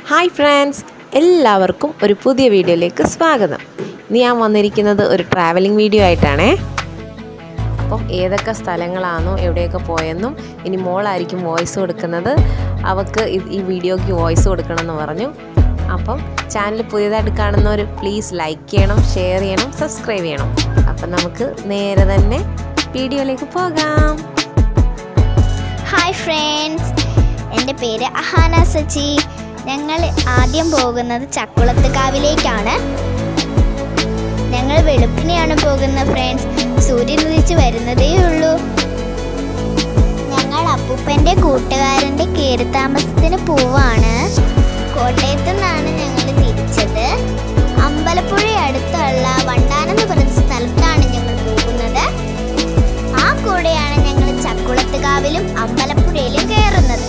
hi friends എല്ലാവർക്കും ഒരു പുതിയ വീഡിയോയിലേക്ക് സ്വാഗതം ഇന്ന് ഞാൻ വന്നിരിക്കുന്നത് ഒരു ട്രാവലിംഗ് വീഡിയോ ആയിട്ടാണേ അപ്പം ഏതൊക്കെ സ്ഥലങ്ങളാണോ എവിടെയൊക്കെ പോയെന്നും ഇനി മോളായിരിക്കും വോയിസ് കൊടുക്കുന്നത് അവൾക്ക് ഇത് ഈ വീഡിയോയ്ക്ക് വോയിസ് കൊടുക്കണമെന്ന് പറഞ്ഞു അപ്പം ചാനൽ പുതിയതായിട്ട് കാണുന്നവർ പ്ലീസ് ലൈക്ക് ചെയ്യണം ഷെയർ ചെയ്യണം സബ്സ്ക്രൈബ് ചെയ്യണം അപ്പം നമുക്ക് നേരെ തന്നെ വീഡിയോയിലേക്ക് പോകാം ഹായ് ഫ്രണ്ട്സ് എൻ്റെ പേര് അഹാന സച്ചി ഞങ്ങൾ ആദ്യം പോകുന്നത് ചക്കുളത്ത് കാവിലേക്കാണ് ഞങ്ങൾ വെളുപ്പിനെയാണ് പോകുന്നത് ഫ്രണ്ട്സ് സൂര്യൻ ഉദിച്ച് വരുന്നതേ ഉള്ളൂ ഞങ്ങൾ അപ്പൂപ്പൻ്റെ കൂട്ടുകാരൻ്റെ കയറി താമസത്തിന് പോവാണ് കോട്ടയത്തു നിന്നാണ് ഞങ്ങൾ തിരിച്ചത് അമ്പലപ്പുഴ അടുത്തുള്ള വണ്ടാനം എന്ന് പറഞ്ഞ സ്ഥലത്താണ് ഞങ്ങൾ പോകുന്നത് ആ കൂടെയാണ് ഞങ്ങൾ ചക്കുളത്തുകാവിലും അമ്പലപ്പുഴയിലും കയറുന്നത്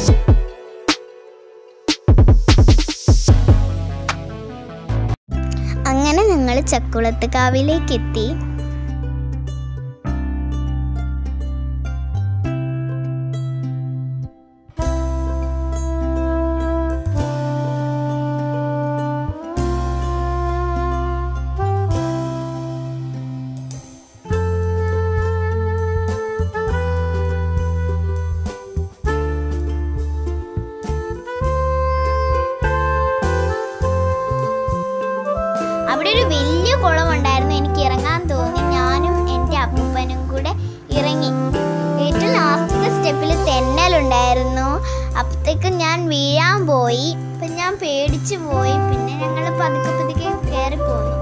അങ്ങനെ ഞങ്ങൾ ചക്കുളത്തുകാവിലേക്ക് എത്തി അവിടെ ഒരു വലിയ കുളമുണ്ടായിരുന്നു എനിക്ക് ഇറങ്ങാൻ തോന്നി ഞാനും എൻ്റെ അപ്പൂപ്പനും കൂടെ ഇറങ്ങി ഏറ്റവും ലാസ്റ്റത്തെ സ്റ്റെപ്പിൽ തെന്നലുണ്ടായിരുന്നു അപ്പത്തേക്കും ഞാൻ വീഴാൻ പോയി അപ്പം ഞാൻ പേടിച്ചു പോയി പിന്നെ ഞങ്ങൾ പതുക്കെ പതുക്കെ കയറി പോന്നു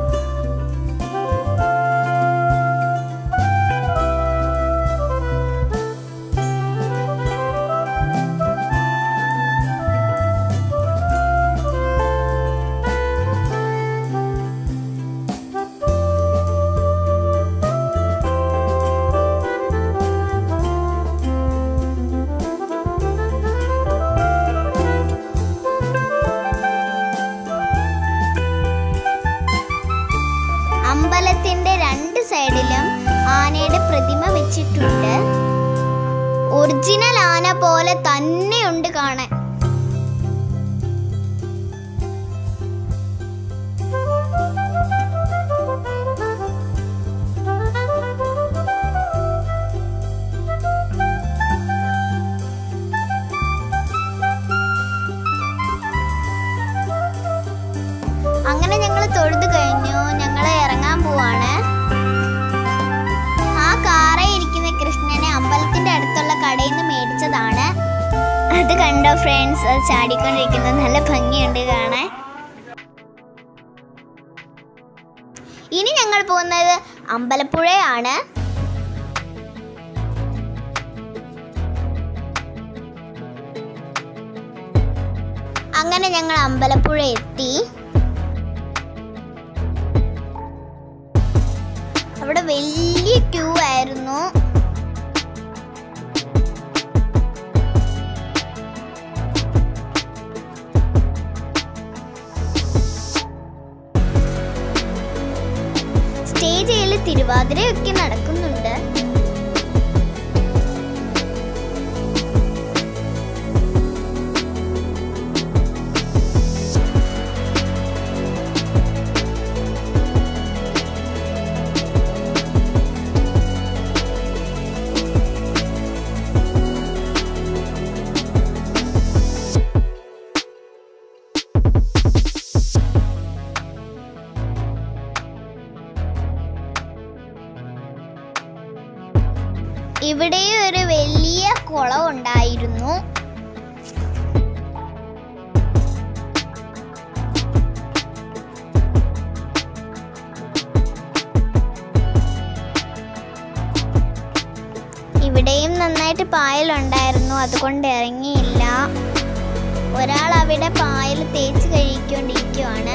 അമ്പലത്തിന്റെ രണ്ട് സൈഡിലും ആനയുടെ പ്രതിമ വെച്ചിട്ടുണ്ട് ഒറിജിനൽ ആന പോലെ തന്നെയുണ്ട് കാണാൻ അങ്ങനെ ഞങ്ങൾ തൊഴുത് കഴിഞ്ഞു ഞങ്ങൾ ഇറങ്ങാൻ പോവാണ് ആ കാറേ ഇരിക്കുന്ന കൃഷ്ണനെ അമ്പലത്തിന്റെ അടുത്തുള്ള കടയിൽ നിന്ന് മേടിച്ചതാണ് അത് കണ്ടോ ഫ്രണ്ട്സ് അത് ചാടിക്കൊണ്ടിരിക്കുന്നത് നല്ല ഭംഗിയുണ്ട് കാണാൻ ഇനി ഞങ്ങൾ പോകുന്നത് അമ്പലപ്പുഴയാണ് അങ്ങനെ ഞങ്ങൾ അമ്പലപ്പുഴ എത്തി അവിടെ വലിയ ക്യൂ ആയിരുന്നു സ്റ്റേജിൽ തിരുവാതിരയൊക്കെ നടക്കുന്നുണ്ട് ഇവിടെ ഒരു വലിയ കുളം ഉണ്ടായിരുന്നു ഇവിടെയും നന്നായിട്ട് പായലുണ്ടായിരുന്നു അതുകൊണ്ട് ഇറങ്ങിയില്ല ഒരാൾ അവിടെ പായൽ തേച്ച് കഴിക്കൊണ്ടിരിക്കുവാണ്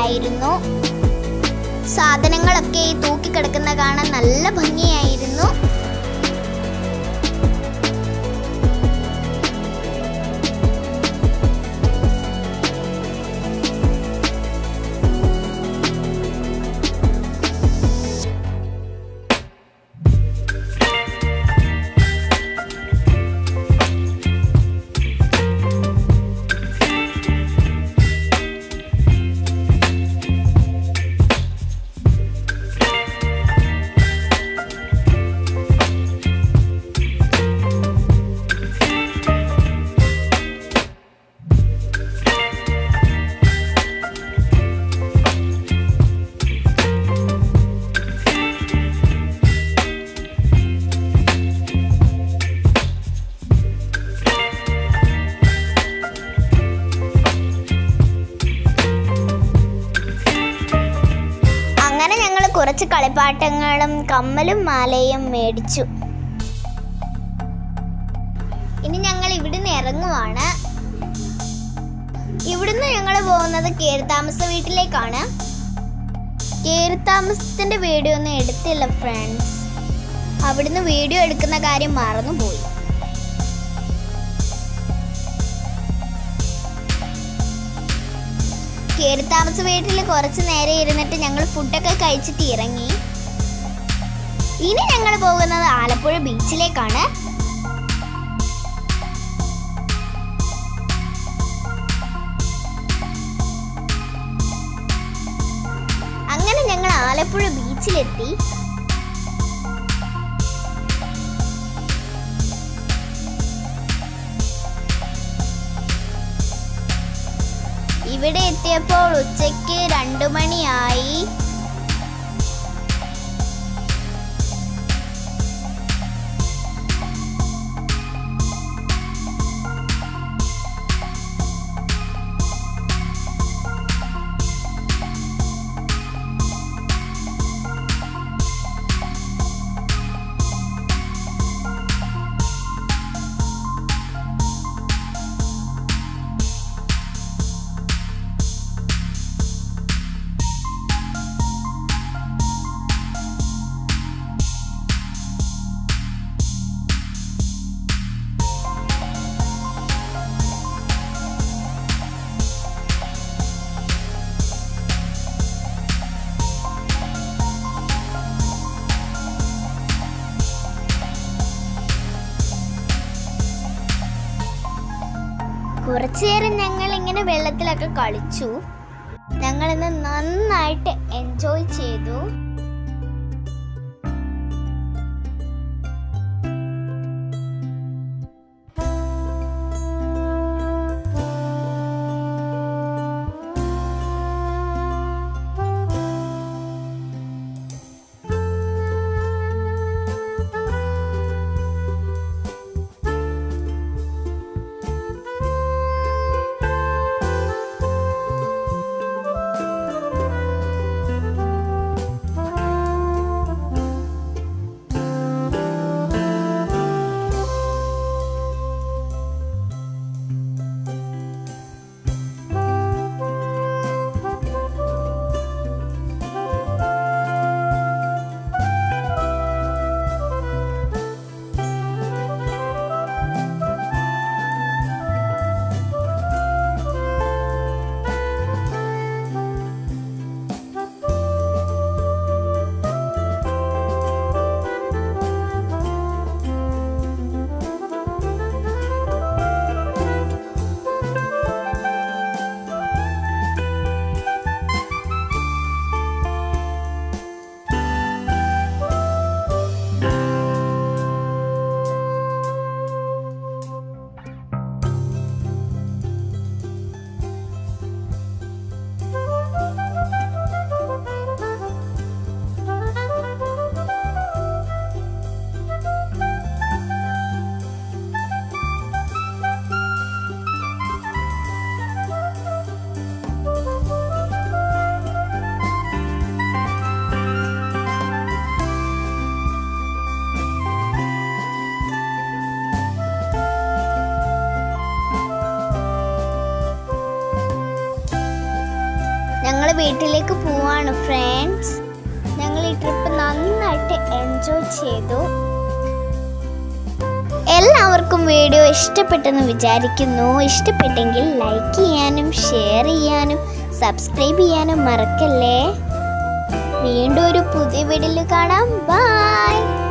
ഉണ്ടായിരുന്നു സാധനങ്ങളൊക്കെ ഈ തൂക്കിക്കിടക്കുന്ന കാണാൻ നല്ല ഭംഗിയായിരുന്നു അങ്ങനെ ഞങ്ങൾ കുറച്ച് കളിപ്പാട്ടങ്ങളും കമ്മലും മാലയും മേടിച്ചു ഇനി ഞങ്ങൾ ഇവിടുന്ന് ഇറങ്ങുവാണ് ഇവിടുന്ന് ഞങ്ങൾ പോകുന്നത് കേറിത്താമസ വീട്ടിലേക്കാണ് കേറിത്താമസത്തിന്റെ വീഡിയോ ഒന്നും എടുത്തില്ല ഫ്രണ്ട്സ് അവിടുന്ന് വീഡിയോ എടുക്കുന്ന കാര്യം മറന്നുപോയി കേറിത്താമസ വീട്ടിൽ കുറച്ച് നേരം ഇരുന്നിട്ട് ഞങ്ങൾ ഫുഡൊക്കെ കഴിച്ചിട്ട് ഇറങ്ങി ഇനി ഞങ്ങൾ പോകുന്നത് ആലപ്പുഴ ബീച്ചിലേക്കാണ് അങ്ങനെ ഞങ്ങൾ ആലപ്പുഴ ബീച്ചിലെത്തി ഇവിടെ എത്തിയപ്പോൾ ഉച്ചയ്ക്ക് രണ്ടു മണിയായി കുറച്ചു നേരം ഞങ്ങൾ ഇങ്ങനെ വെള്ളത്തിലൊക്കെ കളിച്ചു ഞങ്ങൾ ഇന്ന് നന്നായിട്ട് എൻജോയ് ചെയ്തു ഞങ്ങൾ വീട്ടിലേക്ക് പോവാണ് ഫ്രണ്ട്സ് ഞങ്ങൾ ഈ ട്രിപ്പ് നന്നായിട്ട് എൻജോയ് ചെയ്തു എല്ലാവർക്കും വീഡിയോ ഇഷ്ടപ്പെട്ടെന്ന് വിചാരിക്കുന്നു ഇഷ്ടപ്പെട്ടെങ്കിൽ ലൈക്ക് ചെയ്യാനും ഷെയർ ചെയ്യാനും സബ്സ്ക്രൈബ് ചെയ്യാനും മറക്കല്ലേ വീണ്ടും ഒരു പുതിയ വീഡിയോയിൽ കാണാം ബൈ